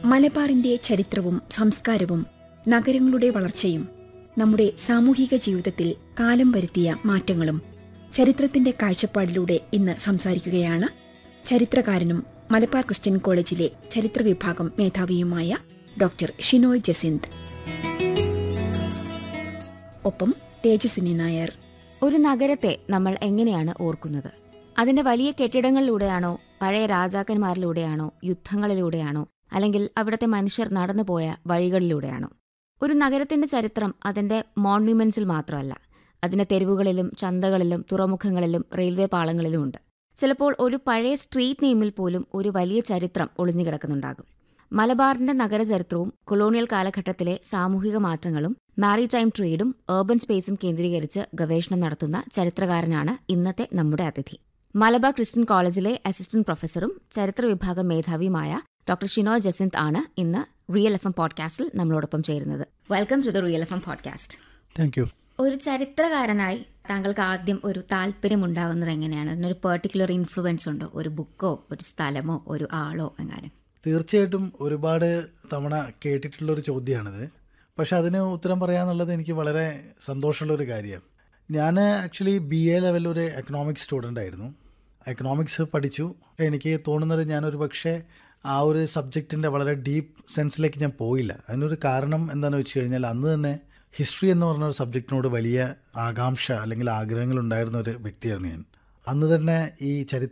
മലബാറിന്റെ ചരിത്രവും സംസ്കാരവും നഗരങ്ങളുടെ വളർച്ചയും നമ്മുടെ സാമൂഹിക ജീവിതത്തിൽ കാലം വരുത്തിയ മാറ്റങ്ങളും ചരിത്രത്തിന്റെ കാഴ്ചപ്പാടിലൂടെ ഇന്ന് സംസാരിക്കുകയാണ് ചരിത്രകാരനും മലബാർ ക്രിസ്ത്യൻ കോളേജിലെ ചരിത്ര വിഭാഗം മേധാവിയുമായ ഡോക്ടർ ഷിനോയ് ജസിന്ത് ഒപ്പം തേജസ്വിനി നായർ ഒരു നഗരത്തെ നമ്മൾ എങ്ങനെയാണ് ഓർക്കുന്നത് അതിന്റെ വലിയ കെട്ടിടങ്ങളിലൂടെയാണോ പഴയ രാജാക്കന്മാരിലൂടെയാണോ യുദ്ധങ്ങളിലൂടെയാണോ അല്ലെങ്കിൽ അവിടുത്തെ മനുഷ്യർ നടന്നുപോയ വഴികളിലൂടെയാണോ ഒരു നഗരത്തിന്റെ ചരിത്രം അതിന്റെ മോണ്യുമെന്റ്സിൽ മാത്രമല്ല അതിന്റെ തെരുവുകളിലും ചന്തകളിലും തുറമുഖങ്ങളിലും റെയിൽവേ പാളങ്ങളിലും ഉണ്ട് ചിലപ്പോൾ ഒരു പഴയ സ്ട്രീറ്റ് നെയിമിൽ പോലും ഒരു വലിയ ചരിത്രം ഒളിഞ്ഞുകിടക്കുന്നുണ്ടാകും മലബാറിന്റെ നഗരചരിത്രവും കൊളോണിയൽ കാലഘട്ടത്തിലെ സാമൂഹിക മാറ്റങ്ങളും മാരിടൈം ട്രേഡും ഏർബൻ സ്പേസും കേന്ദ്രീകരിച്ച് ഗവേഷണം നടത്തുന്ന ചരിത്രകാരനാണ് ഇന്നത്തെ നമ്മുടെ അതിഥി മലബാർ ക്രിസ്ത്യൻ കോളേജിലെ അസിസ്റ്റന്റ് പ്രൊഫസറും ചരിത്ര വിഭാഗം മേധാവിയുമായ ഡോക്ടർ ഷിനോ ജസിന്ത് ആണ് ഇന്ന് റിയൽ എഫ് എം പോഡ്കാസ്റ്റിൽ നമ്മളോടൊപ്പം ചേരുന്നത് welcome to the real F M podcast thank you ഒരു ചരിത്രകാരനായി താങ്കൾക്ക് ആദ്യം ഒരു താല്പര്യം ഉണ്ടാകുന്നത് എങ്ങനെയാണ് അതിനൊരു പെർട്ടിക്കുലർ ഇൻഫ്ലുവൻസ് ഉണ്ടോ ഒരു ബുക്കോ ഒരു സ്ഥലമോ ഒരു ആളോ എങ്ങാനും തീർച്ചയായിട്ടും ഒരുപാട് തവണ കേട്ടിട്ടുള്ള ഒരു ചോദ്യമാണിത് പക്ഷെ അതിന് ഉത്തരം പറയാന്നുള്ളത് എനിക്ക് വളരെ സന്തോഷമുള്ള ഒരു കാര്യമാണ് ഞാൻ ആക്ച്വലി ബി എ ലെവലിൽ ഒരു എക്കണോമിക്സ് സ്റ്റുഡൻ്റ് ആയിരുന്നു എക്കണോമിക്സ് പഠിച്ചു എനിക്ക് തോന്നുന്നത് ഞാനൊരു പക്ഷേ ആ ഒരു സബ്ജക്റ്റിൻ്റെ വളരെ ഡീപ്പ് സെൻസിലേക്ക് ഞാൻ പോയില്ല അതിനൊരു കാരണം എന്താണെന്ന് വെച്ച് കഴിഞ്ഞാൽ അന്ന് തന്നെ ഹിസ്റ്ററി എന്ന് പറഞ്ഞ ഒരു സബ്ജക്റ്റിനോട് വലിയ ആകാംക്ഷ അല്ലെങ്കിൽ ആഗ്രഹങ്ങൾ ഉണ്ടായിരുന്ന ഒരു വ്യക്തിയായിരുന്നു ഞാൻ അന്ന് തന്നെ ഈ ചരിത്ര